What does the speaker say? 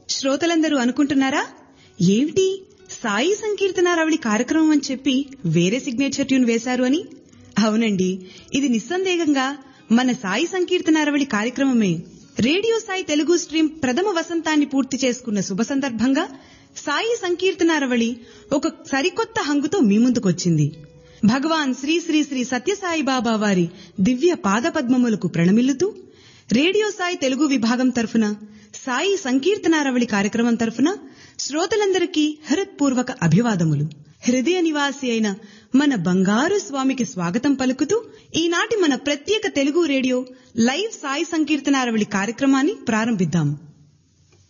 శ్రోతలందరూ అనుకుంటున్నారా ఏమిటి సాయి సంకీర్తనారావళి కార్యక్రమం అని చెప్పి వేరే సిగ్నేచర్ ట్యూన్ వేశారు అని అవునండి ఇది నిస్సందేహంగా మన సాయి సంకీర్తనారావళి కార్యక్రమమే రేడియో సాయి తెలుగు స్ట్రీమ్ ప్రథమ వసంతాన్ని పూర్తి చేసుకున్న శుభ సందర్భంగా సాయి సంకీర్తనారవళి ఒక సరికొత్త హంగుతో మీ ముందుకొచ్చింది భగవాన్ శ్రీ శ్రీ శ్రీ సత్యసాయి బాబా వారి దివ్య పాదపద్మములకు ప్రణమిల్లుతూ రేడియో సాయి తెలుగు విభాగం తరఫున సాయి సంకీర్తనారవళి కార్యక్రమం తరఫున శ్రోతలందరికీ హృత్పూర్వక అభివాదములు హృదయ నివాసి అయిన మన బంగారు స్వామికి స్వాగతం పలుకుతూ ఈనాటి మన ప్రత్యేక తెలుగు రేడియో లైవ్ సాయి సంకీర్తనారవళి కార్యక్రమాన్ని ప్రారంభిద్దాం